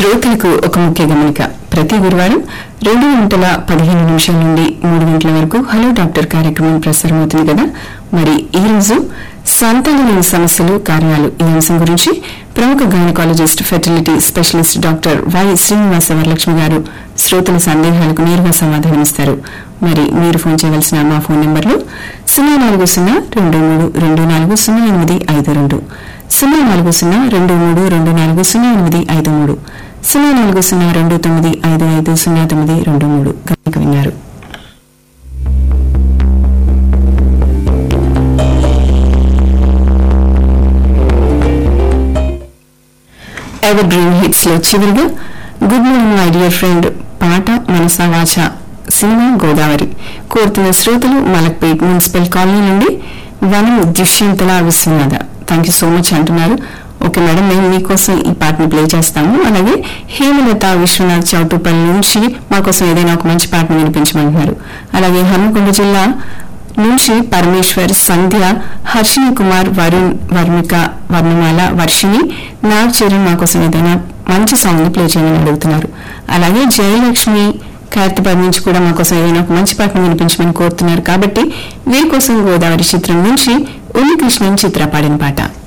శ్రోతలకు ఒక ముఖ్య గమనిక ప్రతి గురువారం రెండు గంటల పదిహేను నిమిషాల నుండి మూడు గంటల వరకు హలో డాక్టర్ కార్యక్రమం ప్రసారమవుతుంది కదా మరి ఈ రోజు సంతానలేని సమస్యలు కారణాలు ఈ అంశం గురించి ప్రముఖ gynaecologist fertility specialist doctor Y Srinivasa Varalakshmi garu శ్రోతల సందేహాలకు నేరుగా సమాధానమిస్తారు మరి మీరు ఫోన్ చేయవలసిన మా ఫోన్ నెంబర్లు సున్నా నాలుగు సున్నా రెండు మూడు రెండు నాలుగు సున్నా ఎనిమిది ఐదు రెండు సున్నా నాలుగు సున్నా రెండు మూడు రెండు నాలుగు సున్నా ఎనిమిది ఐదు మూడు సున్నా నాలుగు సున్నా రెండు తొమ్మిది ఐదు ఐదు సున్నా తొమ్మిది రెండు మూడు గమనిక విన్నారు ఎవర్ గ్రీన్ హిట్స్ లో చివరిగా good morning my dear friend పాట మనసా వాచ సినిమా గోదావరి కోరుతున్న శ్రోతలు మలక్పేట్ మున్సిపల్ కాలనీ నుండి Vanam Dushyantala Viswanatha thank you so much అంటున్నారు ఓకే మేడం మేము మీకోసం ఈ పాటను ప్లే చేస్తాము అలాగే హేమలత విశ్వనాథ్ చౌటుపల్లి నుంచి మాకోసం ఏదైనా ఒక మంచి పాటను వినిపించమంటున్నారు అలాగే హన్మకొండ జిల్లా నుంచి పరమేశ్వర్ సంధ్య హర్షిని కుమార్ వరుణ్ వర్మిక వర్ణమాల వర్షిని నాగ్ చరణ్ మా కోసం ఏదైనా మంచి సాంగ్ ప్లే చేయమని అడుగుతున్నారు అలాగే జయలక్ష్మి ఖైరతాబాద్ నుంచి కూడా మా కోసం ఏదైనా ఒక మంచి పాటను వినిపించమని కోరుతున్నారు కాబట్టి వీరి కోసం గోదావరి చిత్రం నుంచి ఉన్ని కృష్ణన్ చిత్ర పాడిన పాట